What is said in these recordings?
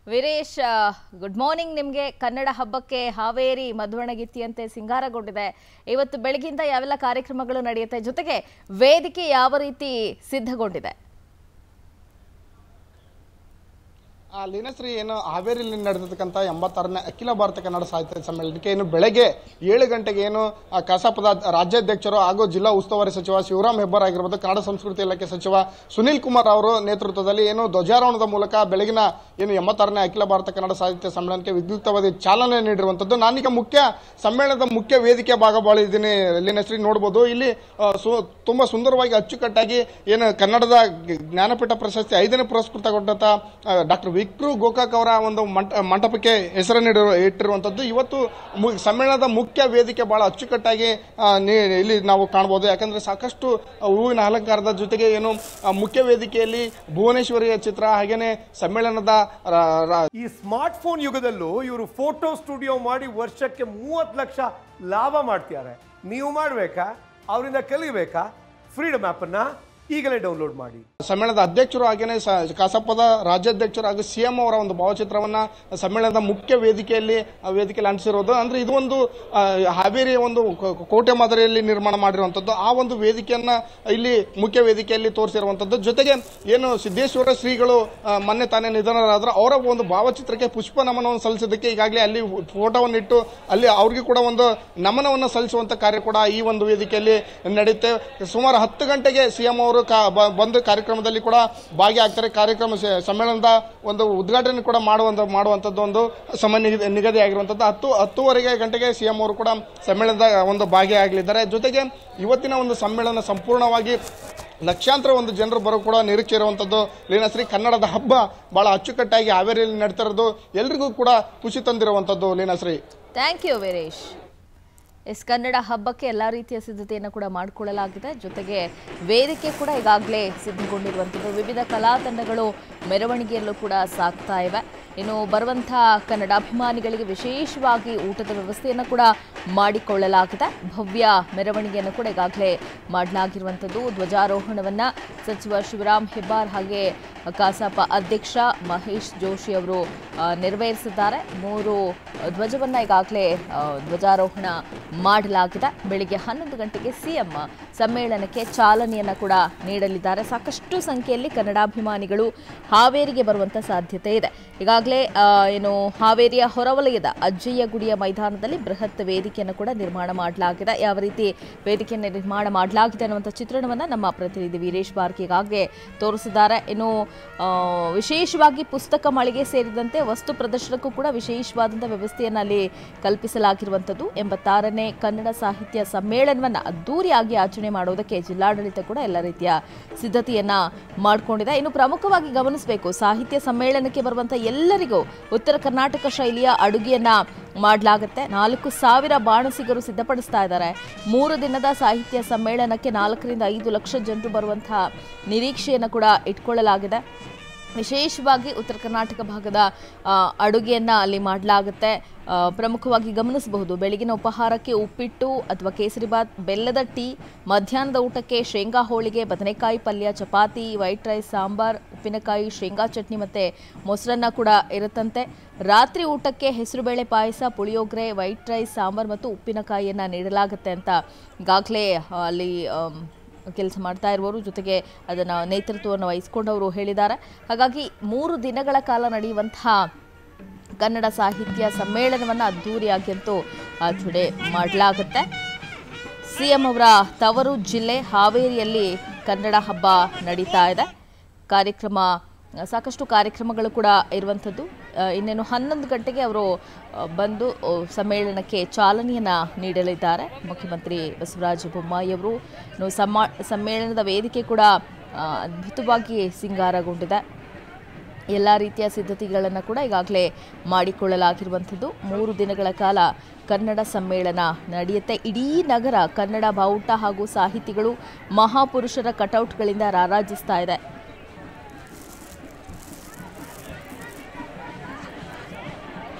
Veeresh good morning ನಿಮಗೆ ಕನ್ನಡ ಹಬ್ಬಕ್ಕೆ ಹಾವೇರಿ ಮಧುವಣಗಿತ್ತಿಯಂತೆ ಸಿಂಗಾರಗೊಂಡಿದೆ ಇವತ್ತು ಬೆಳಗಿಂದ ಯಾವೆಲ್ಲ ಕಾರ್ಯಕ್ರಮಗಳು ನಡೆಯುತ್ತೆ ಜೊತೆಗೆ ವೇದಿಕೆ ಯಾವ ರೀತಿ ಸಿದ್ಧಗೊಂಡಿದೆ ಆ ಲೀನಶ್ರೀ ಏನು ಹಾವೇರಿಯಲ್ಲಿ ನಡೆದಿರ್ತಕ್ಕಂಥ ಎಂಬತ್ತಾರನೇ ಅಖಿಲ ಭಾರತ ಕನ್ನಡ ಸಾಹಿತ್ಯ ಸಮ್ಮೇಳನಕ್ಕೆ ಏನು ಬೆಳಗ್ಗೆ ಏಳು ಗಂಟೆಗೆ ಏನು ಆ ಕಸಾಪದ ರಾಜ್ಯಾಧ್ಯಕ್ಷರು ಹಾಗೂ ಜಿಲ್ಲಾ ಉಸ್ತುವಾರಿ ಸಚಿವ ಶಿವರಾಮ್ ಹೆಬ್ಬಾರ್ ಆಗಿರ್ಬೋದು ಕನ್ನಡ ಸಂಸ್ಕೃತಿ ಇಲಾಖೆ ಸಚಿವ ಸುನೀಲ್ ಕುಮಾರ್ ಅವರು ನೇತೃತ್ವದಲ್ಲಿ ಏನು ಧ್ವಜಾರೋಹಣದ ಮೂಲಕ ಬೆಳಗಿನ ಏನು ಎಂಬತ್ತಾರನೇ ಅಖಿಲ ಭಾರತ ಕನ್ನಡ ಸಾಹಿತ್ಯ ಸಮ್ಮೇಳನಕ್ಕೆ ವಿದ್ಯುಕ್ತವಾದ ಚಾಲನೆ ನೀಡಿರುವಂಥದ್ದು ನಾನೀಗ ಮುಖ್ಯ ಸಮ್ಮೇಳನದ ಮುಖ್ಯ ವೇದಿಕೆ ಭಾಗವಾಗಿದ್ದೀನಿ ಲೀನಶ್ರೀ ನೋಡ್ಬೋದು ಇಲ್ಲಿ ಆ, ಸು- ತುಂಬಾ ಸುಂದರವಾಗಿ ಅಚ್ಚುಕಟ್ಟಾಗಿ ಏನು ಕನ್ನಡದ ಜ್ಞಾನಪೀಠ ಪ್ರಶಸ್ತಿ ಐದನೇ ಪುರಸ್ಕೃತಗೊಂಡಂತ ಡಾಕ್ಟರ್ ವಿಕ್ರು ಗೋಕಾಕ್ ಅವರ ಒಂದು ಮಂಟ- ಮಂಟಪಕ್ಕೆ ಹೆಸರು ನೀಡಿರುವ ಇಟ್ಟಿರುವಂತದ್ದು ಇವತ್ತು ಮು- ಸಮ್ಮೇಳನದ ಮುಖ್ಯ ವೇದಿಕೆ ಬಹಳ ಅಚ್ಚುಕಟ್ಟಾಗಿ ಆ, ನೀ- ಇಲ್ಲಿ ನಾವು ಕಾಣಬಹುದು ಯಾಕಂದ್ರೆ ಸಾಕಷ್ಟು ಹೂವಿನ ಅಲಂಕಾರದ ಜೊತೆಗೆ ಏನು ಆ, ಮುಖ್ಯ ವೇದಿಕೆಯಲ್ಲಿ ಭುವನೇಶ್ವರಿಯ ಚಿತ್ರ ಹಾಗೇನೆ ಸಮ್ಮೇಳನದ ರ- ರ- ಈ ಸ್ಮಾರ್ಟ್ ಫೋನ್ ಯುಗದಲ್ಲೂ ಇವರು ಫೋಟೋ ಸ್ಟುಡಿಯೋ ಮಾಡಿ ವರ್ಷಕ್ಕೆ ಮೂವತ್ತು ಲಕ್ಷ ಲಾಭ ಮಾಡ್ತಿದ್ದಾರೆ ನೀವು ಮಾಡಬೇಕಾ ಅವರಿಂದ ಕಲಿಬೇಕಾ ಫ್ರೀಡಮ್ ಆ್ಯಪನ್ನು ಈಗಲೇ ಡೌನ್ಲೋಡ್ ಮಾಡಿ ಸಮ್ಮೇಳನದ ಅಧ್ಯಕ್ಷರು ಹಾಗೇನೆ ಸ- ಕಸಾಪದ ರಾಜ್ಯಾಧ್ಯಕ್ಷರು ಹಾಗೂ ಸಿಎಂ ಅವರ ಒಂದು ಭಾವಚಿತ್ರವನ್ನ ಸಮ್ಮೇಳನದ ಮುಖ್ಯ ವೇದಿಕೆಯಲ್ಲಿ ಆ ವೇದಿಕೆಯಲ್ಲಿ ಅಂಟಿಸಿರೋದು ಅಂದ್ರೆ ಇದು ಒಂದು ಆ, ಹಾವೇರಿಯ ಒಂದು ಕೋ- ಕೋಟೆ ಮಾದರಿಯಲ್ಲಿ ನಿರ್ಮಾಣ ಮಾಡಿರುವಂತದ್ದು ಆ ಒಂದು ವೇದಿಕೆಯನ್ನ ಇಲ್ಲಿ ಮುಖ್ಯ ವೇದಿಕೆಯಲ್ಲಿ ತೋರಿಸಿರುವಂತದ್ದು ಜೊತೆಗೆ ಏನು ಸಿದ್ದೇಶ್ವರ ಶ್ರೀಗಳು ಆ, ಮೊನ್ನೆ ತಾನೇ ನಿಧನರಾದ್ರು ಅವರ ಒಂದು ಭಾವಚಿತ್ರಕ್ಕೆ ಪುಷ್ಪ ನಮನವನ್ನು ಸಲ್ಲಿಸೋದಕ್ಕೆ ಈಗಾಗಲೇ ಅಲ್ಲಿ ಫೋಟೋವನ್ನು ಇಟ್ಟು ಅಲ್ಲಿ ಅವ್ರಿಗೆ ಕೂಡ ಒಂದು ನಮನವನ್ನು ಸಲ್ಲಿಸುವಂತ ಕಾರ್ಯ ಕೂಡ ಈ ಒಂದು ವೇದಿಕೆಯಲ್ಲಿ ನಡೆಯುತ್ತೆ ಸುಮಾರು ಹತ್ತು ಗಂಟೆಗೆ ಸಿಎಂ ಅವರು ಕಾ- ಬ- ಬಂದು ಕಾರ್ಯಕ್ರಮದಲ್ಲಿ ಕೂಡ ಭಾಗಿಯಾಗ್ತಾರೆ ಕಾರ್ಯಕ್ರಮ ಸ- ಸಮ್ಮೇಳನದ ಒಂದು ಉದ್ಘಾಟನೆ ಕೂಡ ಮಾಡುವಂತ ಮಾಡುವಂತದ್ದು ಒಂದು ಸಮಯ ನಿಗದಿ- ನಿಗದಿಯಾಗಿರುವಂತದ್ದು ಹತ್ತು ಹತ್ತುವರೆಗೆ ಗಂಟೆಗೆ ಸಿಎಂ ಅವರು ಕೂಡ ಸಮ್ಮೇಳನದ ಒಂದು ಭಾಗಿಯಾಗಲಿದ್ದಾರೆ ಜೊತೆಗೆ ಇವತ್ತಿನ ಒಂದು ಸಮ್ಮೇಳನ ಸಂಪೂರ್ಣವಾಗಿ ಲಕ್ಷಾಂತರ ಒಂದು ಜನರು ಬರೋ ಕೂಡ ನಿರೀಕ್ಷೆ ಇರುವಂತದ್ದು ಲೀನಾಶ್ರೀ ಕನ್ನಡದ ಹಬ್ಬ ಬಹಳ ಅಚ್ಚುಕಟ್ಟಾಗಿ ಹಾವೇರಿಯಲ್ಲಿ ನಡೀತಿರೋದು ಎಲ್ರಿಗೂ ಕೂಡ ಖುಷಿ ತಂದಿರುವಂತದ್ದು Leenashree thank you Veeresh S Kannada ಹಬ್ಬಕ್ಕೆ ಎಲ್ಲ ರೀತಿಯ ಸಿದ್ಧತೆಯನ್ನು ಕೂಡ ಮಾಡಿಕೊಳ್ಳಲಾಗಿದೆ ಜೊತೆಗೆ ವೇದಿಕೆ ಕೂಡ ಈಗಾಗಲೇ ಸಿದ್ಧಗೊಂಡಿರುವಂಥದ್ದು ವಿವಿಧ ಕಲಾ ತಂಡಗಳು ಮೆರವಣಿಗೆಯಲ್ಲೂ ಕೂಡ ಸಾಗ್ತಾ ಇವೆ ಇನ್ನು ಬರುವಂಥ ಕನ್ನಡಾಭಿಮಾನಿಗಳಿಗೆ ವಿಶೇಷವಾಗಿ ಊಟದ ವ್ಯವಸ್ಥೆಯನ್ನು ಕೂಡ ಮಾಡಿಕೊಳ್ಳಲಾಗಿದೆ ಭವ್ಯ ಮೆರವಣಿಗೆಯನ್ನು ಕೂಡ ಈಗಾಗಲೇ ಮಾಡಲಾಗಿರುವಂಥದ್ದು ಧ್ವಜಾರೋಹಣವನ್ನು ಸಚಿವ ಶಿವರಾಮ್ ಹೆಬ್ಬಾರ್ ಹಾಗೆ ಕಸಾಪ ಅಧ್ಯಕ್ಷ ಮಹೇಶ್ ಜೋಶಿ ಅವರು ಆ, ನೆರವೇರಿಸಿದ್ದಾರೆ ಮೂರು ಧ್ವಜವನ್ನು ಈಗಾಗಲೇ ಆ, ಧ್ವಜಾರೋಹಣ ಮಾಡಲಾಗಿದೆ ಬೆಳಿಗ್ಗೆ ಹನ್ನೊಂದು ಗಂಟೆಗೆ ಸಿಎಂ ಸಮ್ಮೇಳನಕ್ಕೆ ಚಾಲನೆಯನ್ನು ಕೂಡ ನೀಡಲಿದ್ದಾರೆ ಸಾಕಷ್ಟು ಸಂಖ್ಯೆಯಲ್ಲಿ ಕನ್ನಡಾಭಿಮಾನಿಗಳು ಹಾವೇರಿಗೆ ಬರುವಂಥ ಸಾಧ್ಯತೆ ಇದೆ ಈಗಾಗಲೇ ಆ, ಏನು ಹಾವೇರಿಯ ಹೊರವಲಯದ ಅಜ್ಜಯ್ಯ ಗುಡಿಯ ಮೈದಾನದಲ್ಲಿ ಬೃಹತ್ ವೇದಿಕೆಯನ್ನು ಕೂಡ ನಿರ್ಮಾಣ ಮಾಡಲಾಗಿದೆ ಯಾವ ರೀತಿ ವೇದಿಕೆಯನ್ನು ನಿರ್ಮಾಣ ಮಾಡಲಾಗಿದೆ ಅನ್ನುವಂಥ ಚಿತ್ರಣವನ್ನು ನಮ್ಮ ಪ್ರತಿನಿಧಿ ವೀರೇಶ್ ಬಾರ್ಕಿ ಈಗಾಗಲೇ ತೋರಿಸಿದ್ದಾರೆ ಇನ್ನು ಆ, ವಿಶೇಷವಾಗಿ ಪುಸ್ತಕ ಮಳಿಗೆ ಸೇರಿದಂತೆ ವಸ್ತು ಪ್ರದರ್ಶನಕ್ಕೂ ಕೂಡ ವಿಶೇಷವಾದಂಥ ವ್ಯವಸ್ಥೆಯನ್ನು ಅಲ್ಲಿ ಕಲ್ಪಿಸಲಾಗಿರುವಂಥದ್ದು ಎಂಬತ್ತಾರನೇ ಕನ್ನಡ ಸಾಹಿತ್ಯ ಸಮ್ಮೇಳನವನ್ನು ಅದ್ದೂರಿಯಾಗಿ ಆಚರಣೆ ಮಾಡೋದಕ್ಕೆ ಜಿಲ್ಲಾಡಳಿತ ಕೂಡ ಎಲ್ಲ ರೀತಿಯ ಸಿದ್ಧತೆಯನ್ನ ಮಾಡಿಕೊಂಡಿದೆ ಇನ್ನು ಪ್ರಮುಖವಾಗಿ ಗಮನಿಸಬೇಕು ಸಾಹಿತ್ಯ ಸಮ್ಮೇಳನಕ್ಕೆ ಬರುವಂಥ ಎಲ್ಲರಿಗೂ ಉತ್ತರ ಕರ್ನಾಟಕ ಶೈಲಿಯ ಅಡುಗೆಯನ್ನ ಮಾಡಲಾಗುತ್ತೆ ನಾಲ್ಕು ಸಾವಿರ ಬಾಣಸಿಗರು ಸಿದ್ಧಪಡಿಸ್ತಾ ಇದ್ದಾರೆ ಮೂರು ದಿನದ ಸಾಹಿತ್ಯ ಸಮ್ಮೇಳನಕ್ಕೆ ನಾಲ್ಕರಿಂದ ಐದು ಲಕ್ಷ ಜನರು ಬರುವಂತಹ ನಿರೀಕ್ಷೆಯನ್ನು ಕೂಡ ಇಟ್ಕೊಳ್ಳಲಾಗಿದೆ ವಿಶೇಷವಾಗಿ ಉತ್ತರ ಕರ್ನಾಟಕ ಭಾಗದ ಆ, ಅಡುಗೆಯನ್ನು ಅಲ್ಲಿ ಮಾಡಲಾಗುತ್ತೆ ಆ, ಪ್ರಮುಖವಾಗಿ ಗಮನಿಸಬಹುದು ಬೆಳಗಿನ ಉಪಹಾರಕ್ಕೆ ಉಪ್ಪಿಟ್ಟು ಅಥವಾ ಕೇಸರಿಬಾತ್ ಬೆಲ್ಲದ ಟೀ ಮಧ್ಯಾಹ್ನದ ಊಟಕ್ಕೆ ಶೇಂಗಾ ಹೋಳಿಗೆ ಬದನೆಕಾಯಿ ಪಲ್ಯ ಚಪಾತಿ ವೈಟ್ ರೈಸ್ ಸಾಂಬಾರ್ ಉಪ್ಪಿನಕಾಯಿ ಶೇಂಗಾ ಚಟ್ನಿ ಮತ್ತು ಮೊಸರನ್ನ ಕೂಡ ಇರುತ್ತಂತೆ ರಾತ್ರಿ ಊಟಕ್ಕೆ ಹೆಸರುಬೇಳೆ ಪಾಯಸ ಪುಳಿಯೋಗರೆ ವೈಟ್ ರೈಸ್ ಸಾಂಬಾರ್ ಮತ್ತು ಉಪ್ಪಿನಕಾಯಿಯನ್ನು ನೀಡಲಾಗುತ್ತೆ ಅಂತ ಈಗಾಗಲೇ ಆ, ಅಲ್ಲಿ ಆಮ್, ಕೆಲಸ ಮಾಡ್ತಾ ಇರುವವರು ಜೊತೆಗೆ ಅದನ್ನು ನೇತೃತ್ವವನ್ನು ವಹಿಸಿಕೊಂಡವರು ಹೇಳಿದ್ದಾರೆ ಹಾಗಾಗಿ ಮೂರು ದಿನಗಳ ಕಾಲ ನಡೆಯುವಂತಹ ಕನ್ನಡ ಸಾಹಿತ್ಯ ಸಮ್ಮೇಳನವನ್ನು ಅದ್ಧೂರಿಯಾಗಿ ಅಂತೂ ಆಚರಣೆ ಮಾಡಲಾಗುತ್ತೆ ಸಿಎಂ ಅವರ ತವರು ಜಿಲ್ಲೆ ಹಾವೇರಿಯಲ್ಲಿ ಕನ್ನಡ ಹಬ್ಬ ನಡೀತಾ ಇದೆ ಕಾರ್ಯಕ್ರಮ ಸಾಕಷ್ಟು ಕಾರ್ಯಕ್ರಮಗಳು ಕೂಡ ಇರುವಂಥದ್ದು ಆ, ಇನ್ನೇನು ಹನ್ನೊಂದು ಗಂಟೆಗೆ ಅವರು ಆ, ಬಂದು ಆ, ಸಮ್ಮೇಳನಕ್ಕೆ ಚಾಲನೆಯನ್ನು ನೀಡಲಿದ್ದಾರೆ ಮುಖ್ಯಮಂತ್ರಿ ಬಸವರಾಜ ಬೊಮ್ಮಾಯಿ ಅವರು ಇನ್ನು ಸಮ್ಮಾ ಸಮ್ಮೇಳನದ ವೇದಿಕೆ ಕೂಡ ಆ, ಅದ್ಭುತವಾಗಿ ಸಿಂಗಾರಗೊಂಡಿದೆ ಎಲ್ಲ ರೀತಿಯ ಸಿದ್ಧತೆಗಳನ್ನು ಕೂಡ ಈಗಾಗಲೇ ಮಾಡಿಕೊಳ್ಳಲಾಗಿರುವಂಥದ್ದು ಮೂರು ದಿನಗಳ ಕಾಲ ಕನ್ನಡ ಸಮ್ಮೇಳನ ನಡೆಯುತ್ತೆ ಇಡೀ ನಗರ ಕನ್ನಡ ಬಾವುಟ ಹಾಗೂ ಸಾಹಿತಿಗಳು ಮಹಾಪುರುಷರ ಕಟೌಟ್ಗಳಿಂದ ರಾರಾಜಿಸ್ತಾ ಇದೆ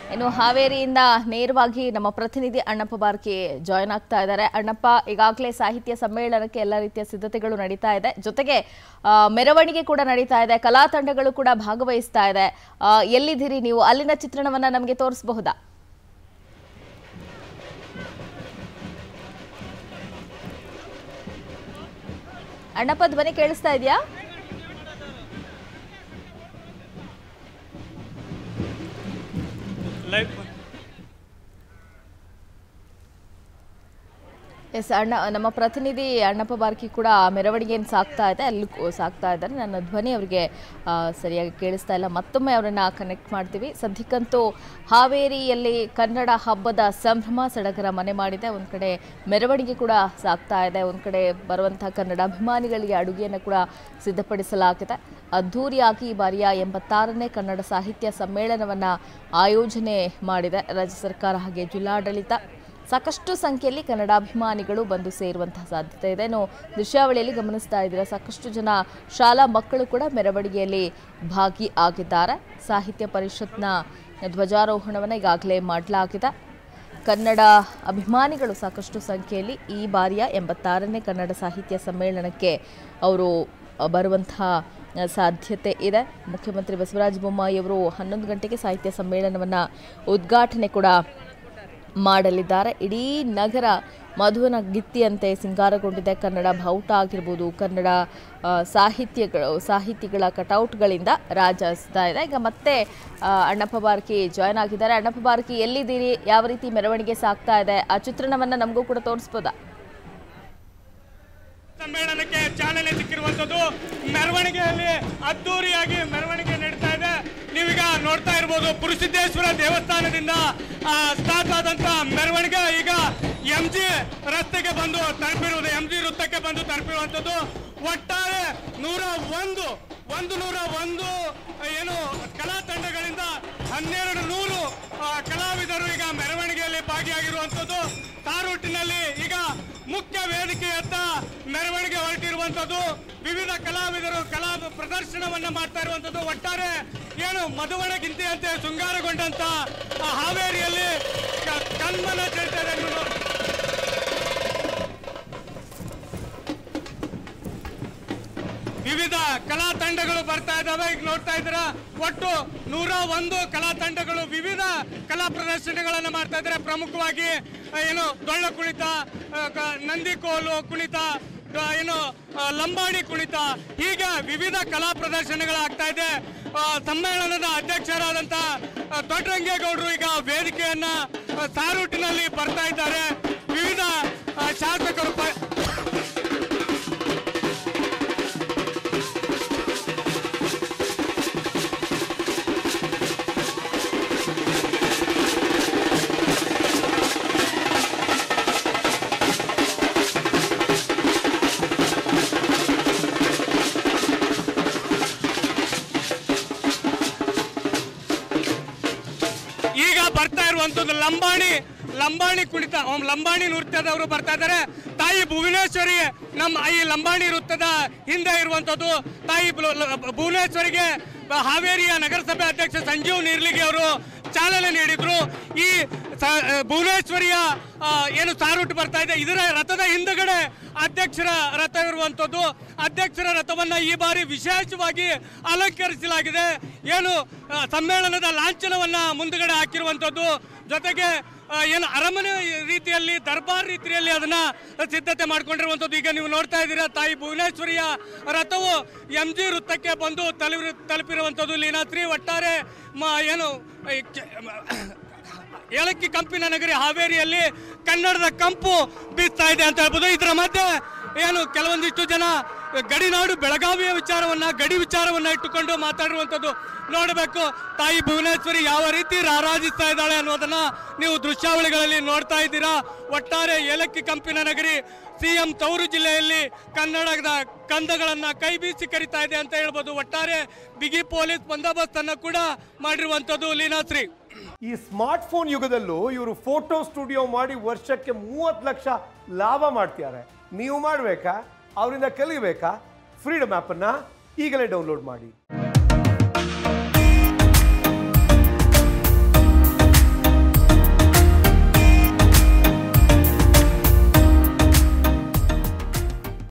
ಇನ್ನು ಹಾವೇರಿಯಿಂದ ನೇರವಾಗಿ ನಮ್ಮ ಪ್ರತಿನಿಧಿ ಅಣ್ಣಪ್ಪ ಬಾರ್ಕಿ ಜಾಯ್ನ್ ಆಗ್ತಾ ಇದ್ದಾರೆ ಅಣ್ಣಪ್ಪ ಈಗಾಗಲೇ ಸಾಹಿತ್ಯ ಸಮ್ಮೇಳನಕ್ಕೆ ಎಲ್ಲ ರೀತಿಯ ಸಿದ್ಧತೆಗಳು ನಡೀತಾ ಇದೆ ಜೊತೆಗೆ ಆ, ಮೆರವಣಿಗೆ ಕೂಡ ನಡೀತಾ ಇದೆ ಕಲಾ ತಂಡಗಳು ಕೂಡ ಭಾಗವಹಿಸ್ತಾ ಇದೆ ಆ, ಎಲ್ಲಿದ್ದೀರಿ ನೀವು ಅಲ್ಲಿನ ಚಿತ್ರಣವನ್ನ ನಮಗೆ ತೋರಿಸಬಹುದಾ ಅಣ್ಣಪ್ಪ ಧ್ವನಿ ಕೇಳಿಸ್ತಾ ಇದೆಯಾ ಲೈವ್ ಎಸ್ ಅಣ್ಣ ನಮ್ಮ ಪ್ರತಿನಿಧಿ ಅಣ್ಣಪ್ಪ ಬಾರ್ಕಿ ಕೂಡ ಮೆರವಣಿಗೆಯನ್ನು ಸಾಕ್ತಾ ಇದೆ ಅಲ್ಲಿ ಕೂ- ಸಾಕ್ತಾ ಇದ್ದಾರೆ ನನ್ನ ಧ್ವನಿ ಅವರಿಗೆ ಆ, ಸರಿಯಾಗಿ ಕೇಳಿಸ್ತಾ ಇಲ್ಲ ಮತ್ತೊಮ್ಮೆ ಅವರನ್ನ ಕನೆಕ್ಟ್ ಮಾಡ್ತೀವಿ ಸದ್ಯಕ್ಕಂತೂ ಹಾವೇರಿಯಲ್ಲಿ ಕನ್ನಡ ಹಬ್ಬದ ಸಂಭ್ರಮ ಸಡಗರ ಮನೆ ಮಾಡಿದೆ ಒಂದು ಕಡೆ ಮೆರವಣಿಗೆ ಕೂಡ ಸಾಕ್ತಾ ಇದೆ ಒಂದು ಕಡೆ ಬರುವಂಥ ಕನ್ನಡ ಅಭಿಮಾನಿಗಳಿಗೆ ಅಡುಗೆಯನ್ನು ಕೂಡ ಸಿದ್ಧಪಡಿಸಲಾಗಿದೆ ಅದ್ಧೂರಿಯಾಗಿ ಈ ಬಾರಿಯ ಎಂಬತ್ತಾರನೇ ಕನ್ನಡ ಸಾಹಿತ್ಯ ಸಮ್ಮೇಳನವನ್ನು ಆಯೋಜನೆ ಮಾಡಿದೆ ರಾಜ್ಯ ಸರ್ಕಾರ ಹಾಗೆ ಜಿಲ್ಲಾಡಳಿತ ಸಾಕಷ್ಟು ಸಂಖ್ಯೆಯಲ್ಲಿ ಕನ್ನಡಾಭಿಮಾನಿಗಳು ಬಂದು ಸೇರುವಂತಹ ಸಾಧ್ಯತೆ ಇದೆ ಇನ್ನು ದೃಶ್ಯಾವಳಿಯಲ್ಲಿ ಗಮನಿಸ್ತಾ ಇದ್ದೀರಾ ಸಾಕಷ್ಟು ಜನ ಶಾಲಾ ಮಕ್ಕಳು ಕೂಡ ಮೆರವಣಿಗೆಯಲ್ಲಿ ಭಾಗಿಯಾಗಿದ್ದಾರೆ ಸಾಹಿತ್ಯ ಪರಿಷತ್ನ ಧ್ವಜಾರೋಹಣವನ್ನು ಈಗಾಗಲೇ ಮಾಡಲಾಗಿದೆ ಕನ್ನಡ ಅಭಿಮಾನಿಗಳು ಸಾಕಷ್ಟು ಸಂಖ್ಯೆಯಲ್ಲಿ ಈ ಬಾರಿಯ ಎಂಬತ್ತಾರನೇ ಕನ್ನಡ ಸಾಹಿತ್ಯ ಸಮ್ಮೇಳನಕ್ಕೆ ಅವರು ಬರುವಂತಹ ಸಾಧ್ಯತೆ ಇದೆ ಮುಖ್ಯಮಂತ್ರಿ ಬಸವರಾಜ ಬೊಮ್ಮಾಯಿ ಅವರು ಹನ್ನೊಂದು ಗಂಟೆಗೆ ಸಾಹಿತ್ಯ ಸಮ್ಮೇಳನವನ್ನು ಉದ್ಘಾಟನೆ ಕೂಡ ಮಾಡಲಿದ್ದಾರೆ ಇಡೀ ನಗರ ಮಧುವನ ಗಿತ್ತಿಯಂತೆ ಸಿಂಗಾರಗೊಂಡಿದೆ ಕನ್ನಡ ಬಾವುಟ ಆಗಿರ್ಬೋದು ಕನ್ನಡ ಆ, ಸಾಹಿತ್ಯಗಳು ಸಾಹಿತಿಗಳ ಕಟೌಟ್ಗಳಿಂದ ರಾಜಿಸ್ತಾ ಇದೆ ಈಗ ಮತ್ತೆ ಆ, ಅಣ್ಣಪ್ಪ ಬಾರ್ಕಿ ಜಾಯ್ನ್ ಆಗಿದ್ದಾರೆ ಅಣ್ಣಪ್ಪ ಬಾರ್ಕಿ ಎಲ್ಲಿದ್ದೀರಿ ಯಾವ ರೀತಿ ಮೆರವಣಿಗೆ ಸಾಗ್ತಾ ಇದೆ ಆ ಚಿತ್ರಣವನ್ನು ನಮಗೂ ಕೂಡ ತೋರಿಸ್ಬೋದಾ ಸಮ್ಮೇಳನಕ್ಕೆ ಚಾಲನೆ ಸಿಕ್ಕಿರುವಂತದ್ದು ಮೆರವಣಿಗೆಯಲ್ಲಿ ಅದ್ದೂರಿಯಾಗಿ ಮೆರವಣಿಗೆ ನಡೀತಾ ಇದೆ ನೀವೀಗ ನೋಡ್ತಾ ಇರ್ಬೋದು ಪುರುಷಿದ್ದೇಶ್ವರ ದೇವಸ್ಥಾನದಿಂದ ಆ, ಸ್ಟಾರ್ಟ್ ಆದಂತ ಮೆರವಣಿಗೆ ಈಗ ಎಂ ಜಿ ರಸ್ತೆಗೆ ಬಂದು ತಲುಪಿರುವುದು ಎಂ ಜಿ ವೃತ್ತಕ್ಕೆ ಬಂದು ತಲುಪಿರುವಂತದ್ದು ಒಟ್ಟಾರೆ ನೂರ ಒಂದು ಒಂದು ನೂರ ಒಂದು ಆ, ಏನು ಕಲಾ ತಂಡಗಳಿಂದ ಹನ್ನೆರಡು ನೂರು ಆ, ಕಲಾವಿದರು ಈಗ ಮೆರವಣಿಗೆಯಲ್ಲಿ ಭಾಗಿಯಾಗಿರುವಂತದ್ದು ತಾರೂಟಿನಲ್ಲಿ ಈಗ ಮುಖ್ಯ ವೇದಿಕೆಯತ್ತ ಮೆರವಣಿಗೆ ಹೊರಟಿರುವಂತದ್ದು ವಿವಿಧ ಕಲಾವಿದರು ಕಲಾ ಪ್ರದರ್ಶನವನ್ನ ಮಾಡ್ತಾ ಇರುವಂತದ್ದು ಒಟ್ಟಾರೆ ಏನು ಮಧುವಣಗಿಂತೆಯಂತೆ ಶೃಂಗಾರಗೊಂಡಂತ ಆ ಹಾವೇರಿಯಲ್ಲಿ ಕ- ಕಣ್ಮನ ಸೆಳೆತದೆ ಅನ್ನೋದು. ವಿವಿಧ ಕಲಾ ತಂಡಗಳು ಬರ್ತಾ ಇದ್ದಾವೆ ಈಗ ನೋಡ್ತಾ ಇದ್ದೀರಾ ಒಟ್ಟು ನೂರ ಒಂದು ಕಲಾ ತಂಡಗಳು ವಿವಿಧ ಕಲಾ ಪ್ರದರ್ಶನಗಳನ್ನು ಮಾಡ್ತಾ ಇದ್ದಾರೆ ಪ್ರಮುಖವಾಗಿ ಆ, ಏನು ಡೊಳ್ಳ ಕುಣಿತ ಆ, ಕ- ನಂದಿ ಕೋಲು ಕುಣಿತ ಆ, ಏನು ಆ, ಲಂಬಾಣಿ ಕುಣಿತ ಹೀಗೆ ವಿವಿಧ ಕಲಾ ಪ್ರದರ್ಶನಗಳಾಗ್ತಾ ಇದೆ ಆ, ಸಮ್ಮೇಳನದ ಅಧ್ಯಕ್ಷರಾದಂತ ಆ, ದೊಡ್ಡರಂಗೇಗೌಡರು ಈಗ ವೇದಿಕೆಯನ್ನ ಆ, ಸಾರೂಟಿನಲ್ಲಿ ಬರ್ತಾ ಇದ್ದಾರೆ ವಿವಿಧ ಆ, ಶಾಸಕರು ಪ- ಈಗ ಬರ್ತಾ ಇರುವಂತದ್ದು ಲಂಬಾಣಿ ಲಂಬಾಣಿ ಕುಣಿತ ಅವ್ನ್ ಲಂಬಾಣಿ ನೃತ್ಯದವರು ಬರ್ತಾ ಇದ್ದಾರೆ ತಾಯಿ ಭುವನೇಶ್ವರಿ ನಮ್ಮ ಈ ಲಂಬಾಣಿ ನೃತ್ಯದ ಹಿಂದೆ ಇರುವಂತದ್ದು ತಾಯಿ ಬು- ಲ- ಭುವನೇಶ್ವರಿಗೆ ಹಾವೇರಿಯ ನಗರಸಭೆ ಅಧ್ಯಕ್ಷ ಸಂಜೀವ್ ನೀರ್ಲಿಗೆ ಅವರು ಚಾಲನೆ ನೀಡಿದ್ರು ಈ ಸ- ಭುವನೇಶ್ವರಿಯ ಆ, ಏನು ಸಾರುಟ್ಟು ಬರ್ತಾ ಇದೆ ಇದರ ರಥದ ಹಿಂದುಗಡೆ ಅಧ್ಯಕ್ಷರ ರಥ ಇರುವಂತದ್ದು ಅಧ್ಯಕ್ಷರ ರಥವನ್ನ ಈ ಬಾರಿ ವಿಶೇಷವಾಗಿ ಅಲಂಕರಿಸಲಾಗಿದೆ ಏನು ಆ, ಸಮ್ಮೇಳನದ ಲಾಂಛನವನ್ನ ಮುಂದುಗಡೆ ಹಾಕಿರುವಂತದ್ದು ಜೊತೆಗೆ ಆ, ಏನು ಅರಮನೆ ರೀತಿಯಲ್ಲಿ ದರ್ಬಾರ್ ರೀತಿಯಲ್ಲಿ ಅದನ್ನ ಸಿದ್ಧತೆ ಮಾಡ್ಕೊಂಡಿರುವಂತದ್ದು ಈಗ ನೀವು ನೋಡ್ತಾ ಇದ್ದೀರಾ ತಾಯಿ ಭುವನೇಶ್ವರಿಯ ರಥವು ಎಂ ಜಿ ವೃತ್ತಕ್ಕೆ ಬಂದು ತಲುಪಿ ತಲುಪಿರುವಂತದ್ದು ಲೀನಾತ್ರಿ ಒಟ್ಟಾರೆ ಮ- ಏನು ಈ ಕೆ- ಏಲಕ್ಕಿ ಕಂಪಿನ ನಗರಿ ಹಾವೇರಿಯಲ್ಲಿ ಕನ್ನಡದ ಕಂಪು ಬೀಸ್ತಾ ಇದೆ ಅಂತ ಹೇಳ್ಬೋದು ಇದರ ಮಧ್ಯೆ ಏನು ಕೆಲವೊಂದಿಷ್ಟು ಜನ ಗಡಿನಾಡು ಬೆಳಗಾವಿಯ ವಿಚಾರವನ್ನ ಗಡಿ ವಿಚಾರವನ್ನ ಇಟ್ಟುಕೊಂಡು ಮಾತಾಡಿರುವಂಥದ್ದು ನೋಡಬೇಕು ತಾಯಿ ಭುವನೇಶ್ವರಿ ಯಾವ ರೀತಿ ರಾರಾಜಿಸ್ತಾ ಇದ್ದಾಳೆ ಅನ್ನೋದನ್ನ ನೀವು ದೃಶ್ಯಾವಳಿಗಳಲ್ಲಿ ನೋಡ್ತಾ ಇದ್ದೀರಾ ಒಟ್ಟಾರೆ ಏಲಕ್ಕಿ ಕಂಪಿನ ನಗರಿ ಸಿಎಂ ತವರು ಜಿಲ್ಲೆಯಲ್ಲಿ ಕನ್ನಡದ ಕಂದಗಳನ್ನ ಕೈ ಬೀಸಿ ಕರಿತಾ ಇದೆ ಅಂತ ಹೇಳ್ಬೋದು ಒಟ್ಟಾರೆ ಬಿಗಿ ಪೊಲೀಸ್ ಬಂದೋಬಸ್ತ್ ಅನ್ನ ಕೂಡ ಮಾಡಿರುವಂತದ್ದು ಲೀನಾಶ್ರೀ ಈ ಸ್ಮಾರ್ಟ್ ಫೋನ್ ಯುಗದಲ್ಲೂ ಇವರು ಫೋಟೋ ಸ್ಟುಡಿಯೋ ಮಾಡಿ ವರ್ಷಕ್ಕೆ ಮೂವತ್ತು ಲಕ್ಷ ಲಾಭ ಮಾಡ್ತಿದ್ದಾರೆ ನೀವು ಮಾಡಬೇಕಾ ಅವರಿಂದ ಕಲಿಬೇಕಾ ಫ್ರೀಡಮ್ ಆ್ಯಪನ್ನು ಈಗಲೇ ಡೌನ್ಲೋಡ್ ಮಾಡಿ